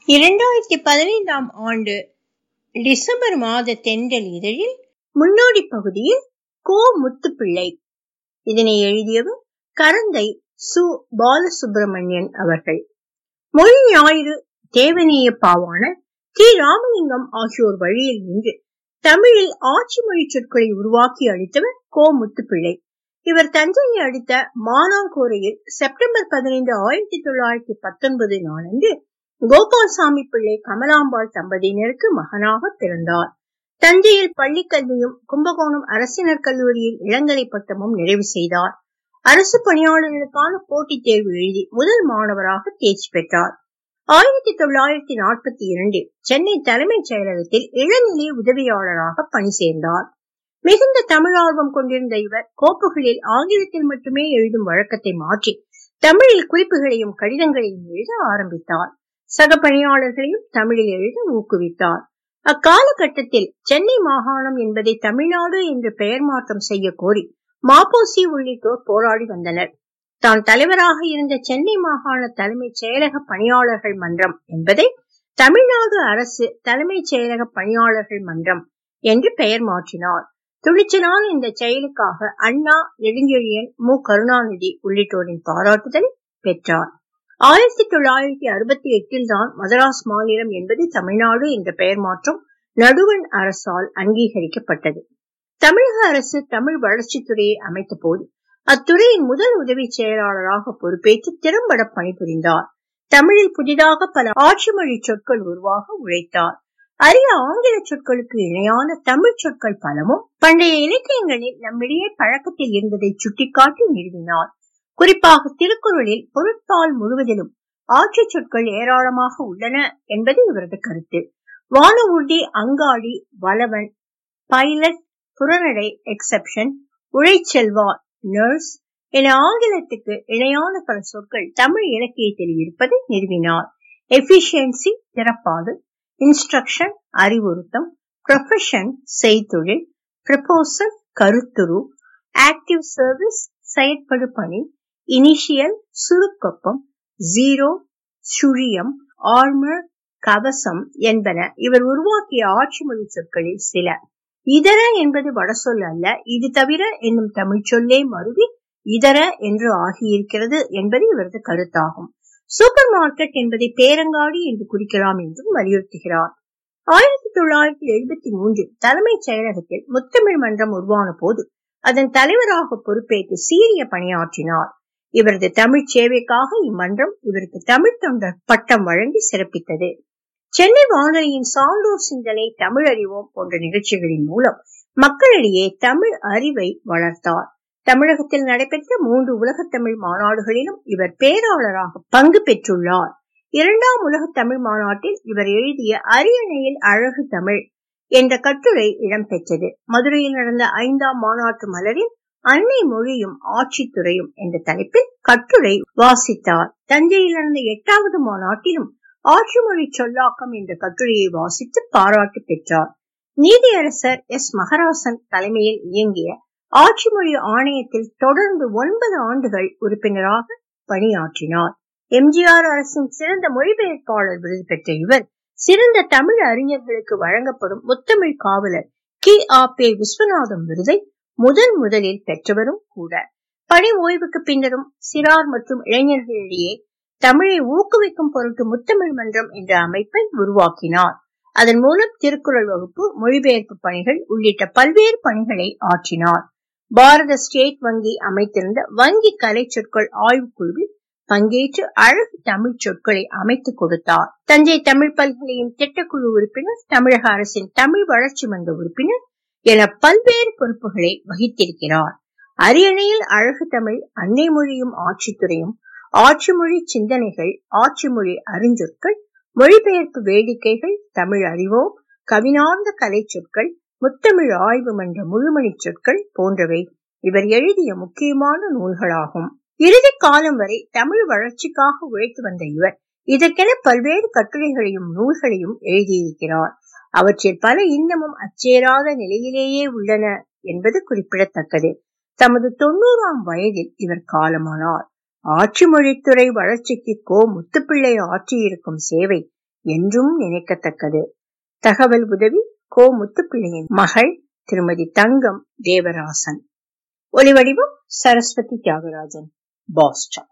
இரண்டாயிரத்தி பதினைந்தாம் ஆண்டு டிசம்பர் மாத தென்றல் இதழில் முன்னோடி பகுதியில் கோ முத்துப்பிள்ளை இதனை எழுதியவர் கரந்தை சு பாலசுப்பிரமணியன் அவர்கள் மொழி ஞாயிறு தேவநேய பாவான தி ராமலிங்கம் ஆகியோர் வழியில் நின்று தமிழில் ஆட்சி மொழி சொற்களை உருவாக்கி அளித்தவர் கோ முத்துப்பிள்ளை இவர் தஞ்சையை அடுத்த மானாங்கோரையில் செப்டம்பர் பதினைந்து ஆயிரத்தி தொள்ளாயிரத்தி பத்தொன்பது நாளன்று கோபால்சாமி பிள்ளை கமலாம்பாள் தம்பதியினருக்கு மகனாக பிறந்தார் தஞ்சையில் பள்ளி கல்வியும் கும்பகோணம் அரசினர் கல்லூரியில் இளங்கலை பட்டமும் நிறைவு செய்தார் அரசு பணியாளர்களுக்கான போட்டித் தேர்வு எழுதி முதல் மாணவராக தேர்ச்சி பெற்றார் ஆயிரத்தி தொள்ளாயிரத்தி நாற்பத்தி இரண்டில் சென்னை தலைமைச் செயலகத்தில் இளநிலை உதவியாளராக பணி சேர்ந்தார் மிகுந்த தமிழார்வம் கொண்டிருந்த இவர் கோப்புகளில் ஆங்கிலத்தில் மட்டுமே எழுதும் வழக்கத்தை மாற்றி தமிழில் குறிப்புகளையும் கடிதங்களையும் எழுத ஆரம்பித்தார் சக பணியாளர்களையும் தமிழில் எழுத ஊக்குவித்தார் அக்காலகட்டத்தில் சென்னை மாகாணம் என்பதை தமிழ்நாடு என்று பெயர் மாற்றம் செய்ய கோரி மாப்போசி உள்ளிட்டோர் போராடி வந்தனர் தான் தலைவராக இருந்த சென்னை மாகாண தலைமைச் செயலக பணியாளர்கள் மன்றம் என்பதை தமிழ்நாடு அரசு தலைமைச் செயலக பணியாளர்கள் மன்றம் என்று பெயர் மாற்றினார் துணிச்சலான இந்த செயலுக்காக அண்ணா நெடுஞ்செழியன் மு கருணாநிதி உள்ளிட்டோரின் பாராட்டுதலை பெற்றார் ஆயிரத்தி தொள்ளாயிரத்தி அறுபத்தி எட்டில் தான் மதராஸ் மாநிலம் என்பது தமிழ்நாடு என்ற பெயர் மாற்றம் நடுவண் அரசால் அங்கீகரிக்கப்பட்டது தமிழக அரசு தமிழ் வளர்ச்சித்துறையை அமைத்த போது அத்துறையின் முதல் உதவி செயலாளராக பொறுப்பேற்று திறம்பட பணிபுரிந்தார் தமிழில் புதிதாக பல ஆட்சி மொழி சொற்கள் உருவாக உழைத்தார் அரிய ஆங்கில சொற்களுக்கு இணையான தமிழ் சொற்கள் பலமும் பண்டைய இலக்கியங்களில் நம்மிடையே பழக்கத்தில் இருந்ததை சுட்டிக்காட்டி நிறுவினார் குறிப்பாக திருக்குறளில் பொருட்பால் முழுவதிலும் ஆட்சி சொற்கள் ஏராளமாக உள்ளன என்பது இவரது கருத்து வானூர்தி அங்காடி வலவன் பைலட் புறநடை எக்ஸெப்ஷன் உழைச்செல்வா நர்ஸ் என ஆங்கிலத்துக்கு இணையான பல சொற்கள் தமிழ் இலக்கியத்தில் இருப்பதை நிறுவினார் எஃபிஷியன்சி திறப்பாடு இன்ஸ்ட்ரக்ஷன் அறிவுறுத்தம் ப்ரொஃபஷன் செய்தொழில் ப்ரப்போசல் கருத்துரு ஆக்டிவ் சர்வீஸ் செயற்படு பணி இனிஷியல் சுருக்கொப்பம் ஜீரோ சுழியம் ஆர்மர் கவசம் என்பன இவர் உருவாக்கிய ஆட்சி மொழி சொற்களில் சில இதர என்பது வடசொல் அல்ல இது தவிர என்னும் தமிழ் சொல்லே மருவி இதர என்று ஆகியிருக்கிறது என்பது இவரது கருத்தாகும் சூப்பர் மார்க்கெட் என்பதை பேரங்காடி என்று குறிக்கலாம் என்றும் வலியுறுத்துகிறார் ஆயிரத்தி தொள்ளாயிரத்தி எழுபத்தி மூன்றில் தலைமைச் செயலகத்தில் முத்தமிழ் மன்றம் உருவான போது அதன் தலைவராக பொறுப்பேற்று சீரிய பணியாற்றினார் இவரது தமிழ் சேவைக்காக இம்மன்றம் இவருக்கு தமிழ் தொண்டர் பட்டம் வழங்கி சிறப்பித்தது சென்னை வானொலியின் சான்றோர் சிந்தனை தமிழ் அறிவோம் போன்ற நிகழ்ச்சிகளின் மூலம் மக்களிடையே தமிழ் அறிவை வளர்த்தார் தமிழகத்தில் நடைபெற்ற மூன்று உலகத் தமிழ் மாநாடுகளிலும் இவர் பேராளராக பங்கு பெற்றுள்ளார் இரண்டாம் உலக தமிழ் மாநாட்டில் இவர் எழுதிய அரியணையில் அழகு தமிழ் என்ற கட்டுரை இடம்பெற்றது மதுரையில் நடந்த ஐந்தாம் மாநாட்டு மலரில் அன்னை மொழியும் ஆட்சித்துறையும் என்ற தலைப்பில் கட்டுரை வாசித்தார் தஞ்சையில் நடந்த எட்டாவது மாநாட்டிலும் ஆட்சி மொழி சொல்லாக்கம் என்ற கட்டுரையை வாசித்து பாராட்டு பெற்றார் நீதியரசர் எஸ் மகராசன் தலைமையில் இயங்கிய ஆட்சி மொழி ஆணையத்தில் தொடர்ந்து ஒன்பது ஆண்டுகள் உறுப்பினராக பணியாற்றினார் எம்ஜிஆர் அரசின் சிறந்த மொழிபெயர்ப்பாளர் விருது பெற்ற இவர் சிறந்த தமிழ் அறிஞர்களுக்கு வழங்கப்படும் முத்தமிழ் காவலர் கி ஆ பே விஸ்வநாதம் விருதை முதன் முதலில் பெற்றவரும் கூட பணி ஓய்வுக்கு பின்னரும் சிறார் மற்றும் இளைஞர்களிடையே தமிழை ஊக்குவிக்கும் பொருட்டு முத்தமிழ் மன்றம் என்ற அமைப்பை உருவாக்கினார் அதன் மூலம் திருக்குறள் வகுப்பு மொழிபெயர்ப்பு பணிகள் உள்ளிட்ட பல்வேறு பணிகளை ஆற்றினார் பாரத ஸ்டேட் வங்கி அமைத்திருந்த வங்கி கலை சொற்கள் ஆய்வுக்குழுவில் பங்கேற்று அழகு தமிழ் சொற்களை அமைத்துக் கொடுத்தார் தஞ்சை தமிழ் பல்கலையின் திட்டக்குழு உறுப்பினர் தமிழக அரசின் தமிழ் வளர்ச்சி மன்ற உறுப்பினர் என பல்வேறு பொறுப்புகளை வகித்திருக்கிறார் அரியணையில் அழகு தமிழ் அன்னை மொழியும் ஆட்சித்துறையும் ஆட்சி மொழி சிந்தனைகள் ஆட்சி மொழி அறிஞ்சொற்கள் மொழிபெயர்ப்பு வேடிக்கைகள் தமிழ் அறிவோம் கவினார்ந்த கலை சொற்கள் முத்தமிழ் ஆய்வு மன்ற முழுமணி சொற்கள் போன்றவை இவர் எழுதிய முக்கியமான நூல்களாகும் இறுதி காலம் வரை தமிழ் வளர்ச்சிக்காக உழைத்து வந்த இவர் இதற்கென பல்வேறு கட்டுரைகளையும் நூல்களையும் எழுதியிருக்கிறார் அவற்றில் பல இன்னமும் அச்சேராத நிலையிலேயே உள்ளன என்பது குறிப்பிடத்தக்கது தமது தொண்ணூறாம் வயதில் இவர் காலமானார் ஆட்சி மொழித்துறை வளர்ச்சிக்கு கோ முத்துப்பிள்ளை ஆற்றியிருக்கும் சேவை என்றும் நினைக்கத்தக்கது தகவல் உதவி கோ முத்துப்பிள்ளையின் மகள் திருமதி தங்கம் தேவராசன் ஒலிவடிவம் சரஸ்வதி தியாகராஜன் பாஸ்டன்